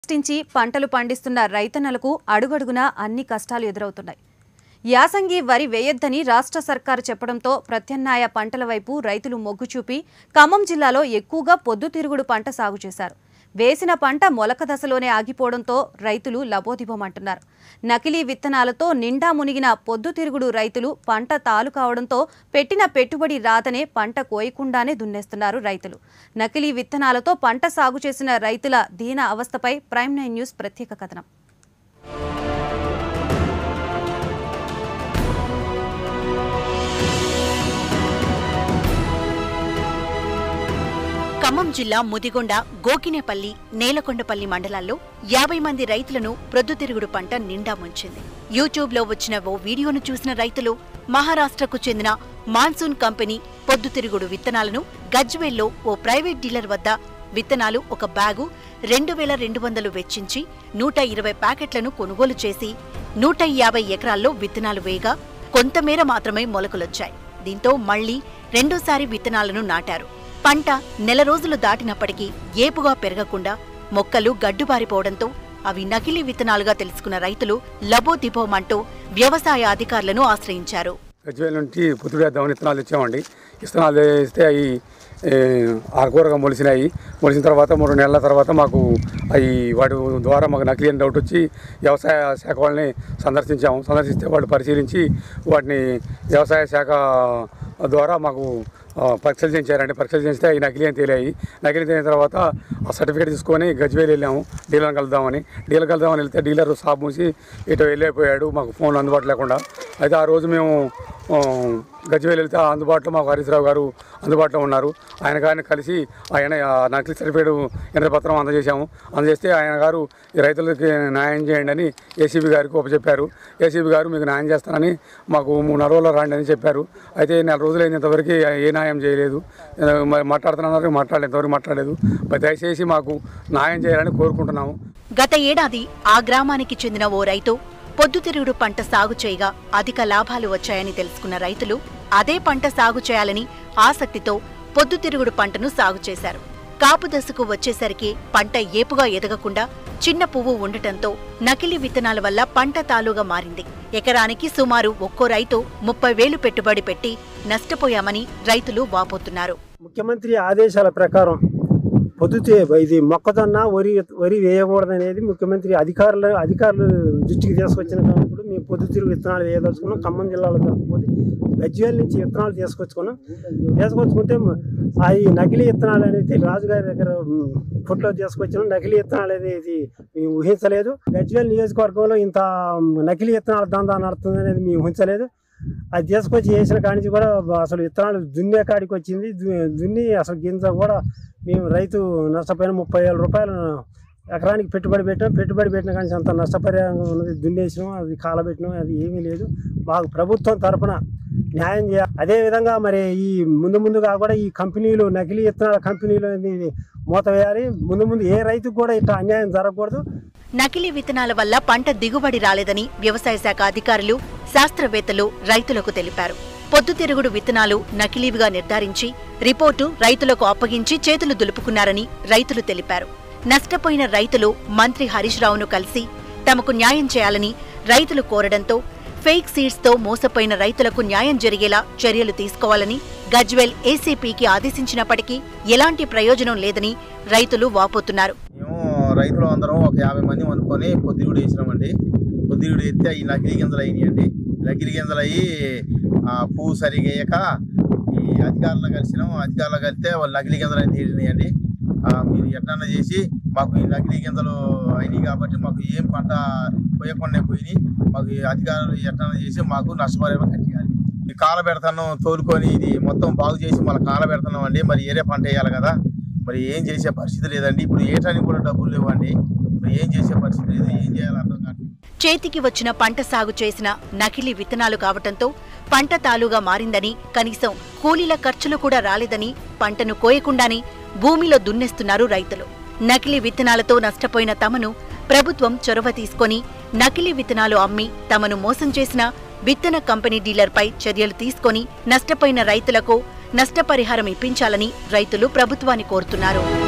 సృష్టించి పంటలు పండిస్తున్న రైతన్నలకు అడుగడుగునా అన్ని కష్టాలు ఎదురవుతున్నాయి యాసంగి వరి వేయొద్దని రాష్ట్ర సర్కారు చెప్పడంతో ప్రత్యామ్నాయ పంటల వైపు రైతులు మొగ్గు చూపి ఖమ్మం జిల్లాలో ఎక్కువగా పొద్దుతిరుగుడు పంట సాగు చేశారు వేసిన పంట మొలక దశలోనే ఆగిపోవడంతో రైతులు లబోదిబోమంటున్నారు నకిలీ విత్తనాలతో నిండా మునిగిన పొద్దుతిరుగుడు రైతులు పంట తాలు కావడంతో పెట్టిన పెట్టుబడి రాదనే పంట కోయకుండానే దున్నేస్తున్నారు రైతులు నకిలీ విత్తనాలతో పంట సాగు చేసిన రైతుల దీన అవస్థపై ప్రైమ్ నైన్ న్యూస్ ప్రత్యేక కథనం ఖమ్మం జిల్లా ముదిగొండ గోకినేపల్లి నేలకొండపల్లి మండలాల్లో యాభై మంది రైతులను ప్రొద్దుతిరుగుడు పంట నిండా ముంచింది యూట్యూబ్ లో వచ్చిన ఓ వీడియోను చూసిన రైతులు మహారాష్ట్రకు చెందిన మాన్సూన్ కంపెనీ పొద్దుతిరుగుడు విత్తనాలను గజ్వేల్లో ఓ ప్రైవేట్ డీలర్ వద్ద విత్తనాలు ఒక బ్యాగు రెండు వేల రెండు వందలు వెచ్చించి నూట ఇరవై ప్యాకెట్లను కొనుగోలు చేసి నూట యాభై ఎకరాల్లో విత్తనాలు వేయగా కొంతమేర మాత్రమే మొలకలొచ్చాయి దీంతో మళ్లీ రెండోసారి విత్తనాలను నాటారు పంట నెల రోజులు దాటినప్పటికీ ఏపుగా పెరగకుండా మొక్కలు గడ్డుబారిపోవడంతో అవి నకిలీ విత్తనాలుగా తెలుసుకున్న రైతులు లబోదిబోమంటూ వ్యవసాయ అధికారులను ఆశ్రయించారు గజ్వేల్ నుంచి పుత్తుడేద్దామని విత్తనాలు ఇచ్చామండి విత్తనాలు ఇస్తే అవి ఆకుకూరగా మొలిసినాయి మొలిసిన తర్వాత మూడు నెలల తర్వాత మాకు అవి వాటి ద్వారా మాకు నకిలీ అని డౌట్ వచ్చి వ్యవసాయ శాఖ వాళ్ళని సందర్శించాము సందర్శిస్తే వాళ్ళు పరిశీలించి వాటిని వ్యవసాయ శాఖ ద్వారా మాకు ఆ, పరీక్షలు చేయించారండి పరీక్షలు చేస్తే అవి నకిలీ అని తేలాయి నకిలీ తేలిన తర్వాత ఆ సర్టిఫికేట్ తీసుకొని గజ్వేల్ వెళ్ళాము డీలర్ని కలుద్దామని డీలర్ కలుద్దామని వెళ్తే డీలర్ షాప్ మూసి ఇటు వెళ్ళిపోయాడు మాకు ఫోన్ అందుబాటు లేకుండా అయితే ఆ రోజు మేము ఆ, గజ్వేల్ వెళ్తే ఆ అందుబాటులో మాకు హరీశ్రావు గారు అందుబాటులో ఉన్నారు ఆయన గారిని కలిసి ఆయన ఆ నకిలీ సర్టిఫికేట్ ఇంద్రపత్రం అందజేశాము అందజేస్తే ఆయన గారు ఈ రైతులకి న్యాయం చేయండి అని ఏసీబీ గారికి ఉపచెప్పారు ఏసీబీ గారు మీకు న్యాయం చేస్తానని మాకు మూడు నెల రోజుల్లో రండి అని చెప్పారు అయితే నెల రోజులు అయినంతవరకు ఏ న్యాయం చేయలేదు ఆ, మరి మాట్లాడుతున్నారు మాట్లాడలేదు ఇంతవరకు మాట్లాడలేదు మరి దయచేసి మాకు న్యాయం చేయాలని కోరుకుంటున్నాము గత ఏడాది ఆ గ్రామానికి చెందిన ఓ రైతు పొద్దుతిరుగుడు పంట సాగు చేయగా అధిక లాభాలు వచ్చాయని తెలుసుకున్న రైతులు అదే పంట సాగు చేయాలని ఆసక్తితో పొద్దుతిరుగుడు పంటను సాగు చేశారు కాపు దశకు వచ్చేసరికి పంట ఏపుగా ఎదగకుండా చిన్న పువ్వు ఉండటంతో నకిలీ విత్తనాల వల్ల పంట తాలుగా మారింది ఎకరానికి సుమారు ఒక్కో రైతు ముప్పై వేలు పెట్టుబడి పెట్టి నష్టపోయామని రైతులు వాపోతున్నారు ముఖ్యమంత్రి ఆదేశాల ప్రకారం పొద్దుతే ఇది మొక్కజొన్న వరి వరి వేయకూడదు అనేది ముఖ్యమంత్రి అధికారులు అధికారులు దృష్టికి తీసుకొచ్చినప్పుడు మేము పొద్దుతిరుగు విత్తనాలు వేయదలుచుకున్నాం ఖమ్మం జిల్లాలో కాకపోతే గజ్వేల్ నుంచి విత్తనాలు తీసుకొచ్చుకున్నాం తీసుకొచ్చుకుంటే అవి నకిలీ విత్తనాలు అనేది రాజుగారి దగ్గర ఫుట్లో తీసుకొచ్చినాం నకిలీ విత్తనాలు అనేది మేము ఊహించలేదు గజ్వేల్ నియోజకవర్గంలో ఇంత నకిలీ విత్తనాల దందా నడుతుంది అనేది మేము ఊహించలేదు అది తీసుకొచ్చి వేసిన కాడి నుంచి కూడా అసలు విత్తనాలు దున్నే కాడికి వచ్చింది దు- దున్ని అసలు గింజ కూడా మేము రైతు నష్టపోయిన ముప్పై వేల రూపాయలు ఎకరానికి పెట్టుబడి పెట్టాం పెట్టుబడి పెట్టిన కానీ అంత నష్టపరిహారం ఉన్నది దున్నేసినాం అది కాలబెట్టినాం అది ఏమీ లేదు మాకు ప్రభుత్వం తరపున న్యాయం చేయాలి అదేవిధంగా మరి ఈ ముందు ముందుగా కూడా ఈ కంపెనీలు నకిలీ విత్తనాల కంపెనీలు అనేది మూత వేయాలి ముందు ముందు ఏ రైతుకు కూడా ఇట్లా అన్యాయం జరగకూడదు నకిలీ విత్తనాల వల్ల పంట దిగుబడి రాలేదని వ్యవసాయ శాఖ అధికారులు శాస్త్రవేత్తలు రైతులకు తెలిపారు పొద్దుతిరుగుడు విత్తనాలు నకిలీవిగా నిర్ధారించి రిపోర్టు రైతులకు అప్పగించి చేతులు దులుపుకున్నారని రైతులు తెలిపారు నష్టపోయిన రైతులు మంత్రి హరీష్ రావును కలిసి తమకు న్యాయం చేయాలని రైతులు కోరడంతో ఫేక్ సీడ్స్ తో మోసపోయిన రైతులకు న్యాయం జరిగేలా చర్యలు తీసుకోవాలని గజ్వెల్ ఏసీపీకి ఆదేశించినప్పటికీ ఎలాంటి ప్రయోజనం లేదని రైతులు వాపోతున్నారు మేము రైతులు అందరం ఒక యాభై మంది అనుకొని పొద్దుగుడు వేసినామండి పొద్దుగుడు ఎత్తే అవి నకిలీ గింజలు అయినాయండి నకిలీ గింజలు అయ్యి ఆ, పువ్వు సరిగా వేయక ఈ అధికారులు కలిసినాం అధికారులు కలిస్తే వాళ్ళు నకిలీ గింజలు అని తేలినాయండి మీరు ఎట్లన్నా చేసి మాకు ఈ నకిలీ గింజలు అయినాయి కాబట్టి మాకు ఏం పంట పోయకుండా పోయినాయి మాకు ఈ అధికారులు ఎట్లన్నా చేసి మాకు నష్టపరిహారం కట్టియాలి ఈ కాల పెడతాను తోలుకొని ఇది మొత్తం బాగు చేసి మళ్ళీ కాల పెడుతున్నాం అండి మరి ఏరే పంట వేయాలి కదా మరి ఏం చేసే పరిస్థితి లేదండి ఇప్పుడు ఏటానికి కూడా డబ్బులు లేవండి మరి ఏం చేసే పరిస్థితి లేదు ఏం చేయాలి అర్థం కాదు చేతికి వచ్చిన పంట సాగు చేసిన నకిలీ విత్తనాలు కావటంతో పంట తాలుగా మారిందని కనీసం కూలీల ఖర్చులు కూడా రాలేదని పంటను కోయకుండానే భూమిలో దున్నేస్తున్నారు రైతులు నకిలీ విత్తనాలతో నష్టపోయిన తమను ప్రభుత్వం చొరవ తీసుకొని నకిలీ విత్తనాలు అమ్మి తమను మోసం చేసిన విత్తన కంపెనీ డీలర్పై చర్యలు తీసుకొని నష్టపోయిన రైతులకు నష్టపరిహారం ఇప్పించాలని రైతులు ప్రభుత్వాన్ని కోరుతున్నారు